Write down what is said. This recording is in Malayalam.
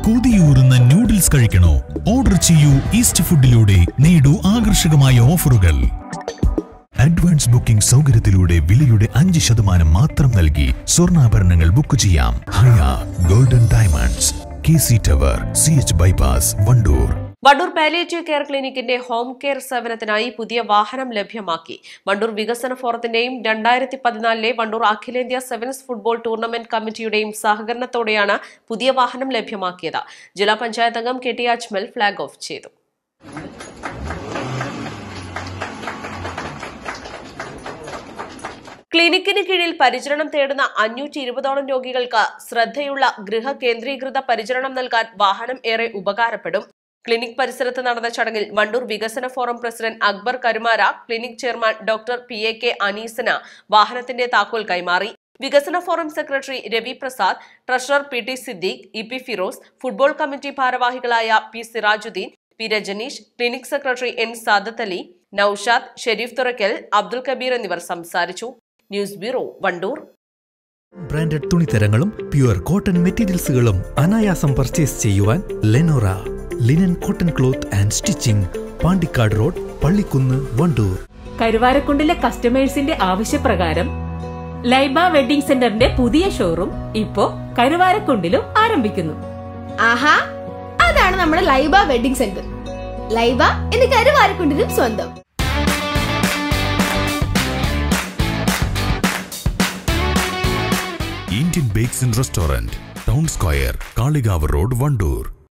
കൊതിയൂറുന്ന നൂഡിൽസ് കഴിക്കണോ ഓർഡർ ചെയ്യൂ ഈസ്റ്റ് ഫുഡിലൂടെ നേടൂ ആകർഷകമായ ഓഫറുകൾ അഡ്വാൻസ് ബുക്കിംഗ് സൗകര്യത്തിലൂടെ വിലയുടെ അഞ്ച് ശതമാനം മാത്രം നൽകി സ്വർണ്ണാഭരണങ്ങൾ ബുക്ക് ചെയ്യാം Haya golden diamonds K C tower C H bypass Wandoor Wandoor palliative care ക്ലിനിക്കിന്റെ ഹോം കെയർ സേവനത്തിനായി പുതിയ വാഹനം ലഭ്യമാക്കി വണ്ടൂർ വികസന ഫോറത്തിന്റെയും രണ്ടായിരത്തി പതിനാലിലെ വണ്ടൂർ അഖിലേന്ത്യാ സെവൻസ് ഫുട്ബോൾ ടൂർണമെന്റ് കമ്മിറ്റിയുടെയും സഹകരണത്തോടെയാണ് പുതിയ വാഹനം ലഭ്യമാക്കിയത് ജില്ലാ പഞ്ചായത്ത് അംഗം K T Ajmal flag off ചെയ്തു ക്ലിനിക്കിന് കീഴിൽ പരിചരണം തേടുന്ന അഞ്ഞൂറ്റി ഇരുപതോളം രോഗികൾക്ക് ശ്രദ്ധയുള്ള ഗൃഹ കേന്ദ്രീകൃത പരിചരണം നൽകാൻ വാഹനം ഏറെ ഉപകാരപ്പെടും ക്ലിനിക് പരിസരത്ത് നടന്ന ചടങ്ങിൽ വണ്ടൂർ വികസന forum president Akbar Karumara clinic chairman doctor P A K അനീസന് വാഹനത്തിന്റെ താക്കോൽ കൈമാറി വികസന forum secretary Ravi Prasad treasurer P T Siddique E P Firoz football committee ഭാരവാഹികളായ P Sirajuddin P Rajaneesh clinic secretary N Sadath Ali Noushad Sherif Thurakkal Abdul Kabeer എന്നിവർ സംസാരിച്ചു ന്യൂസ് ബ്യൂറോ വണ്ടൂർ ബ്രാൻഡഡ് തുണിത്തരങ്ങളും പ്യുവർ കോട്ടൺ മെറ്റീരിയൽസുകളും അനായാസം പർച്ചേസ് ചെയ്യുവാൻ Lenora linen cotton cloth and stitching Pandikkad road Pallikkunnu Wandoor കരുവാരക്കുണ്ടിലെ കസ്റ്റമേഴ്സിന്റെ ആവശ്യപ്രകാരം ലൈബ വെഡിംഗ് സെന്ററിന്റെ പുതിയ ഷോറൂം ഇപ്പോ കരുവാരക്കുണ്ടിലും ആരംഭിക്കുന്നു ആഹാ അതാണ് നമ്മുടെ ലൈബ വെഡിംഗ് സെന്റർ ലൈബ എന്ന് കരുവാരക്കുണ്ടിനും സ്വന്തം Indian bakes and restaurant town square Kalikavu road Wandoor